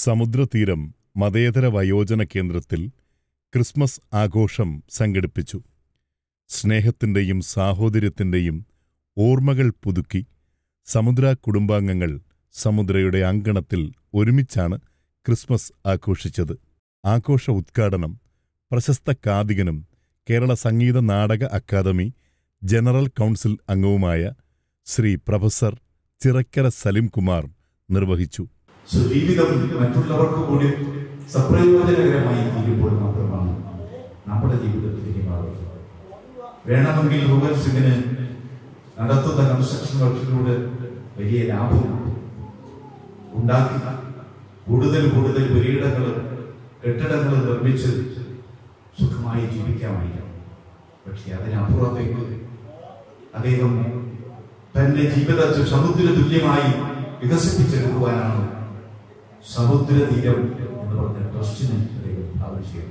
സമുദ്രതീരം മതേതര വയോജന കേന്ദ്രത്തിൽ ക്രിസ്മസ് ആഘോഷം സംഘടിപ്പിച്ചു സ്നേഹത്തിന്റെയും സാഹോദര്യത്തിന്റെയും ഓർമ്മകൾ പുതുക്കി സമുദ്ര കുടുംബാംഗങ്ങൾ സമുദ്രയുടെ അങ്കണത്തിൽ ഒരുമിച്ചാണ് ക്രിസ്മസ് ആഘോഷിച്ചത് ആഘോഷ ഉദ്ഘാടനം പ്രശസ്ത കാതികനും കേരള സംഗീത നാടക അക്കാദമി ജനറൽ കൗൺസിൽ അംഗവുമായ ശ്രീ പ്രൊഫസർ ചിറക്കര സലിം കുമാർ നിർവഹിച്ചു സോ ജീവിതം മറ്റുള്ളവർക്ക് കൂടി സപ്രയോജനകരമായി തീരുമ്പോൾ മാത്രമാണ് നമ്മുടെ ജീവിതത്തിലേക്ക് മാറുന്നത് വേണമെങ്കിൽ റൂബൽ സിംഗിന് നടത്തുന്ന കൺസ്ട്രക്ഷൻ വർക്കിലൂടെ വലിയ ലാഭം ഉണ്ടാക്കി കൂടുതൽ കൂടുതൽ പുരയിടങ്ങളും കെട്ടിടങ്ങളും നിർമ്മിച്ച് സുഖമായി ജീവിക്കാമായിരിക്കും പക്ഷെ അതിനപ്പുറത്തേക്ക് അദ്ദേഹം തന്റെ ജീവിതത്തെ സമുദ്ര തുല്യമായി വികസിപ്പിച്ചെടുക്കുവാനാണ് സമുദ്രതീരം എന്ന് പറഞ്ഞ ട്രസ്റ്റിന് അദ്ദേഹം ആവശ്യം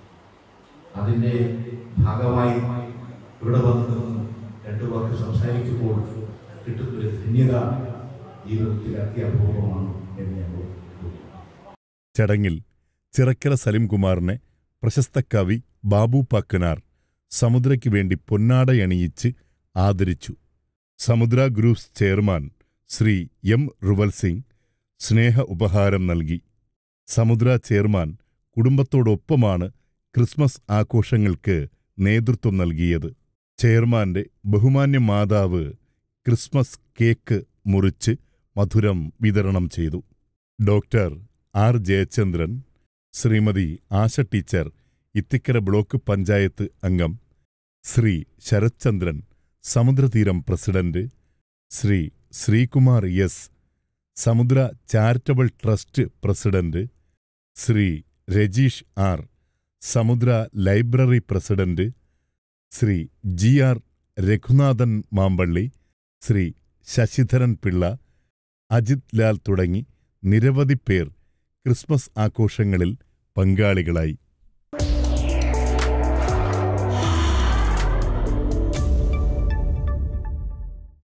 അതിന്റെ ഭാഗമായി ഇവിടെ വന്ന് നിന്ന് രണ്ടു വാക്ക് സംസാരിക്കുമ്പോൾ കിട്ടുന്നൊരു ധന്യത ജീവിതത്തിൽ അത്യപൂർവമാണ് എന്ന് ഞാൻ കരുതുന്നു. ചടങ്ങിൽ ചിറക്കര സലിംകുമാറിനെ പ്രശസ്ത കവി ബാബു പാക്കനാർ സമുദ്രയ്ക്ക് വേണ്ടി പൊന്നാടയണിയിച്ച് ആദരിച്ചു Samudra groups chairman Shri M Ruval Singh സ്നേഹ ഉപഹാരം നൽകി സമുദ്ര ചെയർമാൻ കുടുംബത്തോടൊപ്പമാണ് ക്രിസ്മസ് ആഘോഷങ്ങൾക്ക് നേതൃത്വം നൽകിയത് ചെയർമാന്റെ ബഹുമാന്യ മാതാവ് ക്രിസ്മസ് കേക്ക് മുറിച്ച് മധുരം വിതരണം ചെയ്തു doctor R Jayachandran Shrimati Asha teacher Ithikkara block panchayat അംഗം Shri Sarathchandran Samudratheeram president Shri Sreekumar S Samudra charitable trust president Shri Rajeesh R Samudra library president Shri G R Raghunathan Mampally Shri Sasidharan Pillai Ajith Lal തുടങ്ങി നിരവധി പേർ ക്രിസ്മസ് ആഘോഷങ്ങളിൽ പങ്കാളികളായി